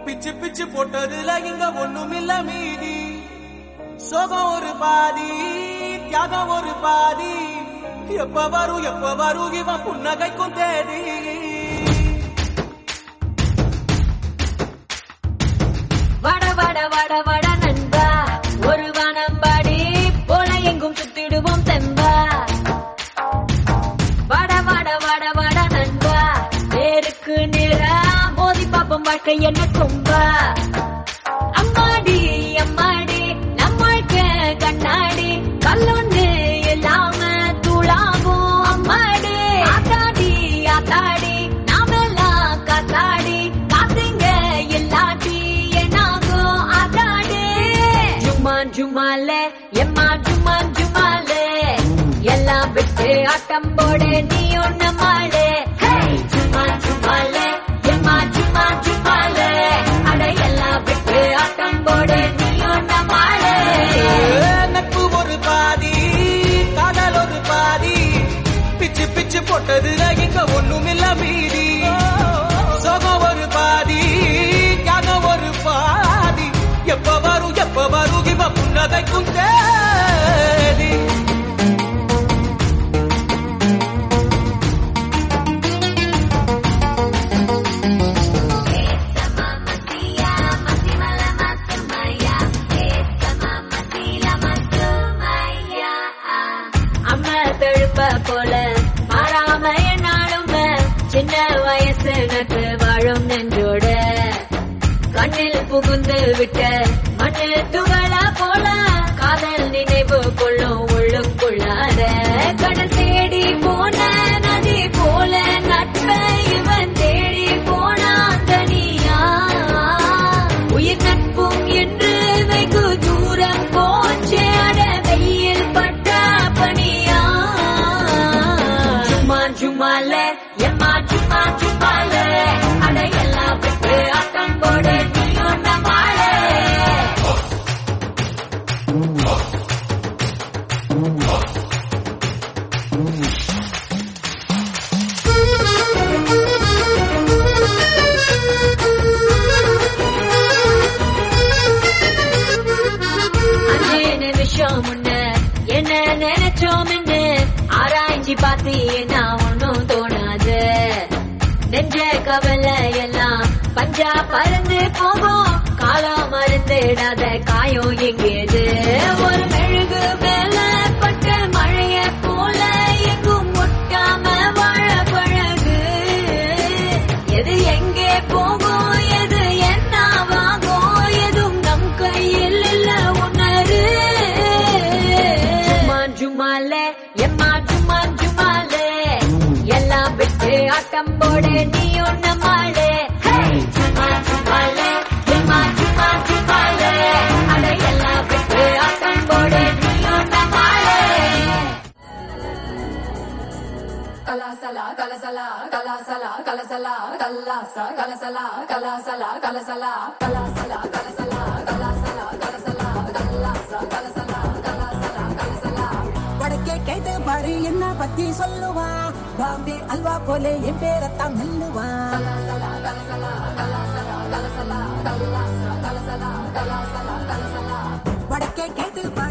பிச்சு பிச்சு போட்டதுல இங்க ஒண்ணுமில்ல மீதி சோகம் ஒரு பாதி தியாகம் ஒரு பாதி எப்ப வரும் எப்ப வரும் இவன் புன்னகைக்கும் தேதி வட வட வட வட நண்பா ஒரு வானம்பாடி போல எங்கும் சுத்திடுவோம் தெம்பா வட வட வட வட நண்பா நேருக்கு நேரா மோதி பாப்போம் வாழ்க்கை என்ன கொம்பா அம்மாடி அம்மாடி நம்ம வாழ்க்கை கண்ணாடி கல்லொன்னு இல்லாம தூளாகும் அம்மாடி ஆத்தாடி ஆத்தாடி நாமெல்லாம் காத்தாடி காத்துங்க இல்லாட்டி என்னாகும் ஆத்தாடி ஜும்மா ஜும்மாலே எம்மா ஜும்மா ஜும்மாலே எல்லாம் விட்டு ஆட்டம் போடு நீ ஒண்ணு மாடு ஜும்மா ஜும்மாலே எம்மா ஜும்மா ஜும்மாலே அட எல்லாம் விட்டு ஆட்டம் போடு நீ ஒண்ணு மாடு நட்பு ஒரு பாதி காதல் ஒரு பாதி பிச்சு பிச்சு போட்டதுல இங்க ஒண்ணுமில்ல மீதி சோகம் ஒரு பாதி தியாகம் ஒரு பாதி எப்ப வரும் எப்ப வரும் இவ புன்னகைக்கும் தேதி அம்மா தழுப்ப போல மாறாம என்னாலும் சின்ன வயசு நட்டு வாழும் நெஞ்சோட கண்ணில் புகுந்து விட்ட மண்ணில் துகள போல காதல் நினைவு கொள்ளும் உள்ளுக்குள்ளார கடல் தேடி போன நதி போல நட்பை இவன் தேடி போனான் தனியா உயிர் நட்பும் என்று வெகு தூரம் போச்சே அட வெயில் பட்ட பனியா சும்மா சும்மாலே எம்மா சும்மா சும்மாலே அட எல்லாம் விட்டு ஆட்டம் போடு நீ ஒன்ன மாலே அஞ்சே நிமிஷம் முன்ன என்ன நினைச்சோம்னு ஆராய்ச்சி பார்த்தீங்கன்னா ஒன்னும் தோணாது நெஞ்ச கவலை எல்லாம் பஞ்சா பறந்து போகும் காலம் மருந்திடாத காயம் எங்கேது ஒரு மெழுகு மேல பட்ட மழைய போல எங்கும் முட்டாம வாழ பழகு எது எங்கே போகும் எது என்னவாகும் எதுவும் நம் கையில் இல்ல உணரு சும்மா ஜுமாலே எம்மா ஜும்மா ஜுமாலே எல்லாம் விட்டு ஆட்டம் போடு நீ ஒண்ணு மாடு ஜும்மா ஜுமாலே எம்மா ஜும்மா ஜுமாலே அட எல்லாம் விட்டு ஆட்டம் போடு நீ ஒண்ணு மாடு கலாசலா கலசலா கலாசலா கலசலா கல்லாசா கலசலா கலாசலா கலசலா கலாசலா கலசலா கலாசலா கலசலா கல்லாசா கலசலா கலாசலா கலசலா வடக்கே கேட்டு பாரு என்ன பத்தி சொல்லுவா பாம்பே அல்வா போலே என் பேரத்தான் மெல்லுவா கலாசலா கலசலா கலாசலா கலசலா கல்லாசா கலசலா கலாசலா கலசலா வடக்கே கேட்டு பாரு